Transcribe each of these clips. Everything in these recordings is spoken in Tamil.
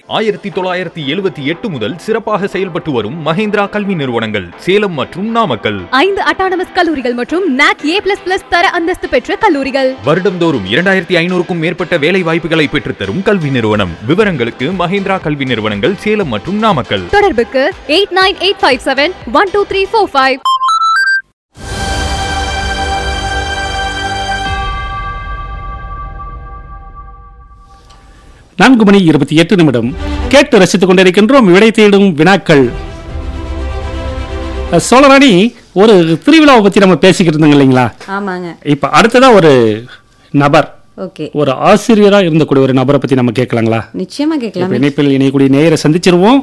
ஆயிரத்தி தொள்ளாயிரத்தி எழுபத்தி எட்டு முதல் சிறப்பாக செயல்பட்டு வரும் மஹேந்திரா கல்வி நிறுவனங்கள் சேலம் மற்றும் நாமக்கல் ஐந்து அட்டானமஸ் கல்லூரிகள் மற்றும் நாக் ஏ பிளஸ் பிளஸ் தர அந்தஸ்து பெற்ற கல்லூரிகள் வருடம்தோறும் இரண்டாயிரத்தி ஐநூறுக்கும் மேற்பட்ட வேலை வாய்ப்புகளை பெற்றுத்தரும் கல்வி நிறுவனம் விவரங்களுக்கு மஹேந்திரா கல்வி நிறுவனங்கள் சேலம் மற்றும் நாமக்கல் தொடர்புக்கு eight nine eight five seven one two three four five நான்கு மணி இருபத்தி எட்டு நிமிடம் கேட்டு ரசித்துக் கொண்டிருக்கின்றோம் விடை தேடும் வினாக்கள் அஹ், சோழராணி ஒரு திருவிழாவை பத்தி நம்ம பேசிக்கிட்டு இருந்தோங்க இல்லைங்களா ஆமாங்க இப்ப அடுத்ததா ஒரு நபர் ஓகே ஒரு ஆசிரியரா இருந்தக்கூடிய ஒரு நபரை பத்தி நம்ம கேட்கலாங்களா நிச்சயமா இப்ப கேட்கலாம் இணைப்பில் இணையக்கூடிய நேயரை சந்திச்சிருவோம்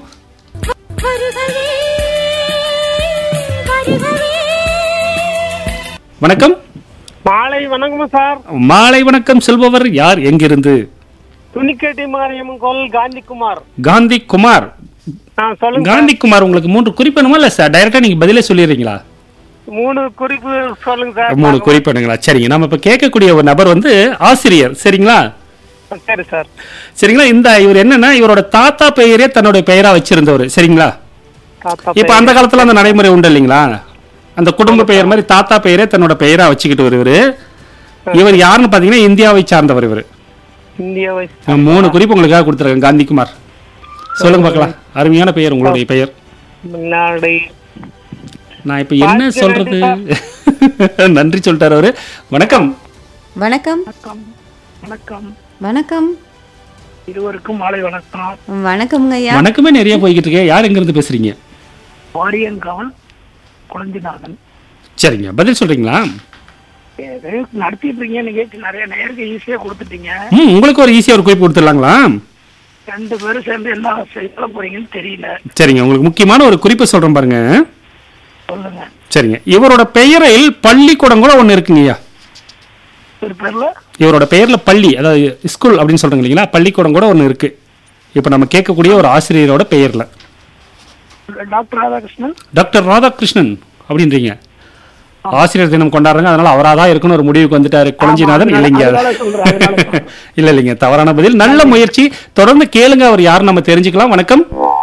வணக்கம் மாலை வணக்கம் சார் மாலை வணக்கம் செல்பவர் யார் எங்கிருந்து துணிக்கேட்டி மாரியம்மன் கோவில் காந்திக்குமார் காந்தி காந்தி குமார் ஆ சொல்லுங்க காந்தி குமார் உங்களுக்கு மூன்று குறிப்பிடணுமா இல்ல சார் டைரக்டா நீங்க பதிலே சொல்லிடுறீங்களா மூணு குறிப்பு சொல்லுங்க சார் மூணு குறிப்பிடுங்களா சரிங்க நம்ம இப்ப கேட்கக்கூடிய ஒரு நபர் வந்து ஆசிரியர் சரிங்களா சரி சார் சரிங்களா இந்த இவர் என்னன்னா இவரோட தாத்தா பெயரே தன்னுடைய பெயரா வச்சிருந்தவர் சரிங்களா தாத்தா இப்ப அந்த காலத்துல அந்த நடைமுறை உண்டு இல்லைங்களா அந்த குடும்ப பெயர் மாதிரி தாத்தா பெயரே தன்னோட பெயரா வச்சுக்கிட்டு வருவாரு இவர் யாருன்னு பாத்தீங்கன்னா இந்தியாவை சார்ந்தவர் இவர் இந்தியாவை நான் மூணு குறிப்பு உங்களுக்காக கொடுத்துருக்கேன் காந்திக்குமார் சொல்லுங்க பார்க்கலாம் அருமையான பெயர் உங்களுடைய பெயர் முன்னாடி நான் இப்ப என்ன வாழ்த்து சொல்றது நன்றி சொல்லிட்டாரு அவரு வணக்கம் வணக்கம் வணக்கம் வணக்கம் இருவருக்கும் மாலை வணக்கம் வணக்கம்ங்க ஐயா வணக்கமே நிறைய போய்கிட்டு இருக்கேன் யார் எங்க இருந்து பேசுறீங்க வாரியங்காவல் குழஞ்சிநாதன் சரிங்க பதில் சொல்றீங்களா நடத்திட்டு இருக்கீங்க நிகழ்ச்சி நிறைய நேருக்கு ஈஸியா கொடுத்துட்டீங்க ம் உங்களுக்கு ஒரு ஈஸியா ஒரு குறிப்பு கொடுத்துடலாங்களா ரெண்டு பேரும் சேர்ந்து என்ன சொல்ல போறீங்கன்னு தெரியல சரிங்க உங்களுக்கு முக்கியமான ஒரு குறிப்பு சொல்றேன் பாருங்க சொல்லுங்க சரிங்க இவரோட பெயரில் பள்ளிக்கூடம் கூட ஒண்ணு இருக்குங்கய்யா ஒரு பேர்ல இவரோட பெயர்ல பள்ளி அதாவது ஸ்கூல் அப்படின்னு சொல்றீங்க இல்லைங்களா பள்ளிக்கூடம் கூட ஒண்ணு இருக்கு இப்ப நம்ம கேட்கக்கூடிய ஒரு ஆசிரியரோட பெயர்ல டாக்டர் ராதாகிருஷ்ணன் டாக்டர் ராதாகிருஷ்ணன் அப்படின்றீங்க ஆசிரியர் தினம் கொண்டாடுறாங்க அதனால அவராதான் இருக்கணும் ஒரு முடிவுக்கு வந்துட்டாரு குழஞ்சிநாதன் அதனால- இல்லைங்க அதனால சொல்றேன், அதனால சொல்றேன். இல்ல இல்லைங்க தவறான பதில் நல்ல முயற்சி தொடர்ந்து கேளுங்க அவர் யார் நம்ம தெரிஞ்சுக்கலாம் வணக்கம்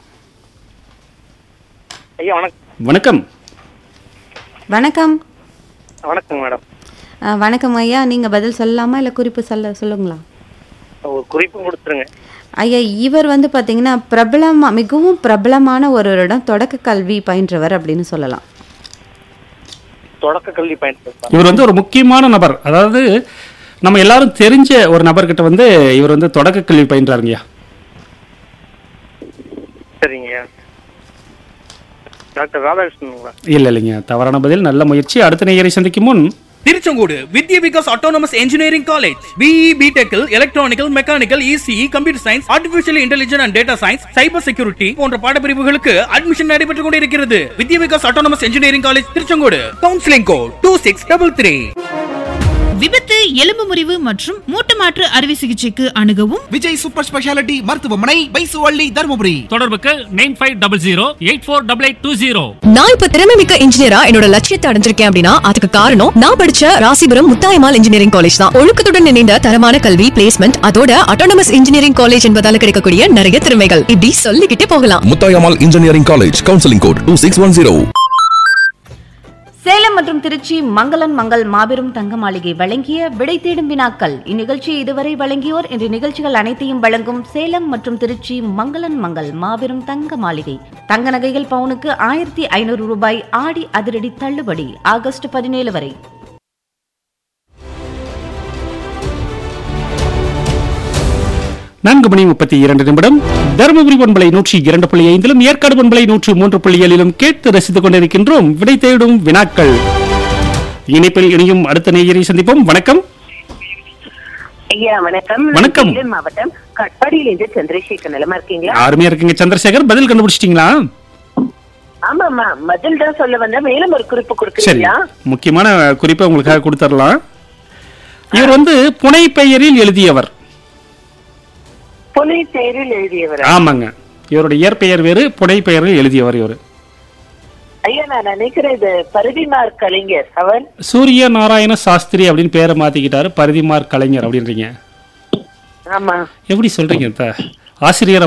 ஐயா வணக்கம் வணக்கம் வணக்கம் வணக்கம் மேடம் ஆ, வணக்கம் ஐயா நீங்க பதில் சொல்லலாமா இல்ல குறிப்பு சொல்ல சொல்லுங்களா ஒரு குறிப்பு கொடுத்துருங்க ஐயா இவர் வந்து பாத்தீங்கன்னா பிரபலமா மிகவும் பிரபலமான ஒருவரிடம் தொடக்க கல்வி பயின்றவர் அப்படின்னு சொல்லலாம் தொடக்க கல்வி பயன்படுத்தலாம் இவர் வந்து ஒரு முக்கியமான நபர் அதாவது நம்ம எல்லாரும் தெரிஞ்ச ஒரு நபர்கிட்ட வந்து இவர் வந்து தொடக்க கல்வி பயின்றாருங்கய்யா சரிங்க டாக்டர் ராதாகிருஷ்ணனுங்களா இல்ல இல்லைங்க தவறான பதில் நல்ல முயற்சி அடுத்த நேயரை சந்திக்கும் முன் Tiruchengode Vidya Vikas autonomous engineering college B பிடெக்கில் electrical mechanical ECE computer science artificial intelligence and data science cyber security போன்ற பாடப்பிரிவுகளுக்கு அட்மிஷன் நடைபெற்றுக் கொண்டிருக்கிறது Vidya Vikas autonomous engineering college Tiruchengode counselling code two six double three விபத்து எலும்பு முறிவு மற்றும் மூட்டு மாற்று அறுவை சிகிச்சைக்கு அணுகவும் விஜய் சூப்பர் ஸ்பெஷாலிட்டி மருத்துவமனை பைசுவள்ளி தருமபுரி தொடர்புக்கு nine five double zero eight four double eight two zero நான் இப்ப திறமை மிக்க இன்ஜினியரா என்னோட லட்சியத்தை அடைஞ்சிருக்கேன் அப்படின்னா அதுக்கு காரணம் நான் படிச்ச ராசிபுரம் முத்தாயமால் இன்ஜினியரிங் காலேஜ் தான் ஒழுக்கத்துடன் இணைந்த தரமான கல்வி பிளேஸ்மெண்ட் அதோட அட்டானமஸ் இன்ஜினியரிங் காலேஜ் என்பதால கிடைக்கக்கூடிய நிறைய திறமைகள் இப்படி சொல்லிக்கிட்டே போகலாம் Muthayammal engineering college counselling code two six one zero Salem மற்றும் திருச்சி மங்களன் மங்கள் மாபெரும் தங்க மாளிகை வழங்கிய விடை தேடும் வினாக்கள் இந்நிகழ்ச்சியை இதுவரை வழங்கியோர் இன்று நிகழ்ச்சிகள் அனைத்தையும் வழங்கும் சேலம் மற்றும் திருச்சி மங்களன் மங்கள் மாபெரும் தங்க மாளிகை தங்க நகைகள் பவுனுக்கு ஆயிரத்தி ஐநூறு ரூபாய் ஆடி அதிரடி தள்ளுபடி ஆகஸ்ட் பதினேழு வரை நான்கு மணி முப்பத்தி இரண்டு நிமிடம் தருமபுரி பண்பலை நூற்றி இரண்டு புள்ளி ஐந்திலும் ஏற்காடு பண்பலை நூற்றி மூன்று புள்ளி ஏழிலும் கேட்டு ரசித்துக் கொண்டிருக்கின்றோம் விடை தேடும் வினாக்கள் இணைப்பில் இணையும் அடுத்த நேயரை சந்திப்போம் வணக்கம் ஐயா வணக்கம் வணக்கம். வேலூர் மாவட்டம் கட்பாடியிலிருந்து சந்திரசேகர் நிலமா இருக்கீங்களா அருமையா இருக்குங்க சந்திரசேகர் பதில் கண்டுபிடிச்சிட்டீங்களா ஆமாமா பதில் தான் சொல்ல வந்த மேலும் ஒரு குறிப்பு சரி கொடுக்குறீங்களா முக்கியமான குறிப்பை உங்களுக்காக கொடுத்துடலாம் இவர் வந்து புனை பெயரில் எழுதியவர் புனை தேரில் எழுதியவர் ஆமாங்க இவருடைய இயற்பெயர் வேறு புனை பெயரில் எழுதியவர் இவர் ஐயா நான் நினைக்கிறேன் இது பருதிமார் கலைஞர் அவர் சூரிய நாராயண சாஸ்திரி அப்படின்னு பேரை மாத்திக்கிட்டாரு பரிதிமார் கலைஞர் அப்படின்றீங்க ஆமா எப்படி சொல்றீங்க அத்த? ஆசிரியர்